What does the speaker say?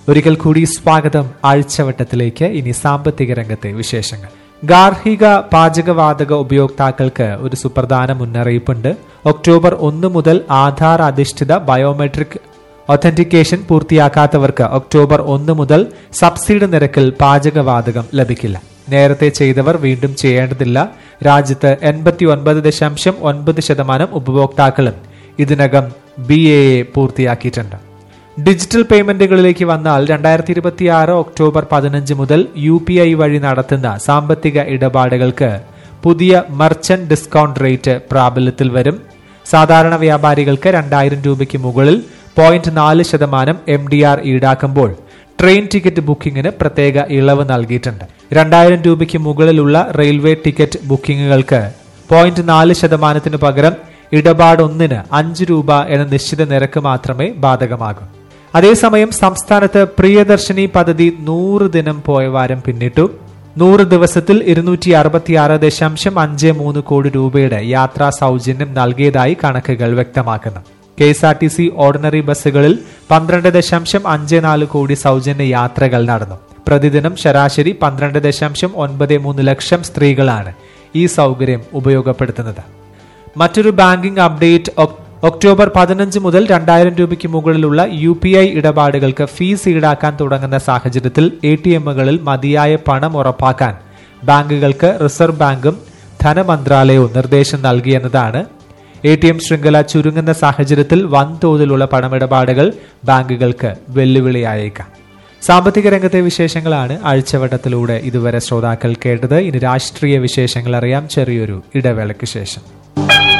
ഒരിക്കൽ കൂടി സ്വാഗതം ആഴ്ചവട്ടത്തിലേക്ക് ഇനി സാമ്പത്തിക രംഗത്തെ വിശേഷങ്ങൾ ഗാർഹിക പാചകവാതക ഉപയോക്താക്കൾക്ക് ഒരു സുപ്രധാന മുന്നറിയിപ്പുണ്ട് ഒക്ടോബർ ഒന്ന് മുതൽ ആധാർ അധിഷ്ഠിത ബയോമെട്രിക് ഒത്തന്റിക്കേഷൻ പൂർത്തിയാക്കാത്തവർക്ക് ഒക്ടോബർ ഒന്ന് മുതൽ സബ്സിഡി നിരക്കിൽ പാചകവാതകം ലഭിക്കില്ല നേരത്തെ ചെയ്തവർ വീണ്ടും ചെയ്യേണ്ടതില്ല രാജ്യത്ത് എൺപത്തി ഒൻപത് ദശാംശം ഒൻപത് ശതമാനം ഉപഭോക്താക്കളും ഇതിനകം ബി എ എ പൂർത്തിയാക്കിയിട്ടുണ്ട് ഡിജിറ്റൽ പേയ്മെന്റുകളിലേക്ക് വന്നാൽ രണ്ടായിരത്തി ഇരുപത്തി ആറ് ഒക്ടോബർ പതിനഞ്ച് മുതൽ യു പി ഐ വഴി നടത്തുന്ന സാമ്പത്തിക ഇടപാടുകൾക്ക് പുതിയ മർച്ചന്റ് ഡിസ്കൗണ്ട് റേറ്റ് പ്രാബല്യത്തിൽ വരും സാധാരണ വ്യാപാരികൾക്ക് രണ്ടായിരം രൂപയ്ക്ക് മുകളിൽ പോയിന്റ് നാല് ശതമാനം എം ഡി ആർ ഈടാക്കുമ്പോൾ ട്രെയിൻ ടിക്കറ്റ് ബുക്കിംഗിന് പ്രത്യേക ഇളവ് നൽകിയിട്ടുണ്ട് രണ്ടായിരം രൂപയ്ക്ക് മുകളിലുള്ള റെയിൽവേ ടിക്കറ്റ് ബുക്കിംഗുകൾക്ക് പോയിന്റ് നാല് ശതമാനത്തിന് പകരം ഇടപാടൊന്നിന് അഞ്ച് രൂപ എന്ന നിശ്ചിത നിരക്ക് മാത്രമേ ബാധകമാകൂ അതേസമയം സംസ്ഥാനത്ത് പ്രിയദർശിനി പദ്ധതി നൂറ് ദിനം പോയ വാരം പിന്നിട്ടു നൂറ് ദിവസത്തിൽ ഇരുന്നൂറ്റി അറുപത്തിയാറ് ദശാംശം അഞ്ച് മൂന്ന് കോടി രൂപയുടെ യാത്രാ സൗജന്യം നൽകിയതായി കണക്കുകൾ വ്യക്തമാക്കുന്നു K S R T C ordinary ബസ്സുകളിൽ പന്ത്രണ്ട് ദശാംശം അഞ്ച് നാല് കോടി സൗജന്യ യാത്രകൾ നടന്നു പ്രതിദിനം ശരാശരി പന്ത്രണ്ട് ദശാംശം ഒൻപത് മൂന്ന് ലക്ഷം സ്ത്രീകളാണ് ഈ സൗകര്യം ഉപയോഗപ്പെടുത്തുന്നത് മറ്റൊരു ബാങ്കിംഗ് അപ്ഡേറ്റ് ഒക്- ഒക്ടോബർ പതിനഞ്ച് മുതൽ രണ്ടായിരം രൂപയ്ക്ക് മുകളിലുള്ള യു പി ഐ ഇടപാടുകൾക്ക് ഫീസ് ഈടാക്കാൻ തുടങ്ങുന്ന സാഹചര്യത്തിൽ എ ടി എമ്മുകളിൽ മതിയായ പണം ഉറപ്പാക്കാൻ ബാങ്കുകൾക്ക് റിസർവ് ബാങ്കും ധനമന്ത്രാലയവും നിർദ്ദേശം നൽകിയെന്നതാണ് എ ടി എം ശൃംഖല ചുരുങ്ങുന്ന സാഹചര്യത്തിൽ വൻതോതിലുള്ള പണമിടപാടുകൾ ബാങ്കുകൾക്ക് വെല്ലുവിളിയായേക്കാം സാമ്പത്തിക രംഗത്തെ വിശേഷങ്ങളാണ് ആഴ്ചവട്ടത്തിലൂടെ ഇതുവരെ ശ്രോതാക്കൾ കേട്ടത് ഇനി രാഷ്ട്രീയ വിശേഷങ്ങൾ അറിയാം ചെറിയൊരു ഇടവേളയ്ക്ക് ശേഷം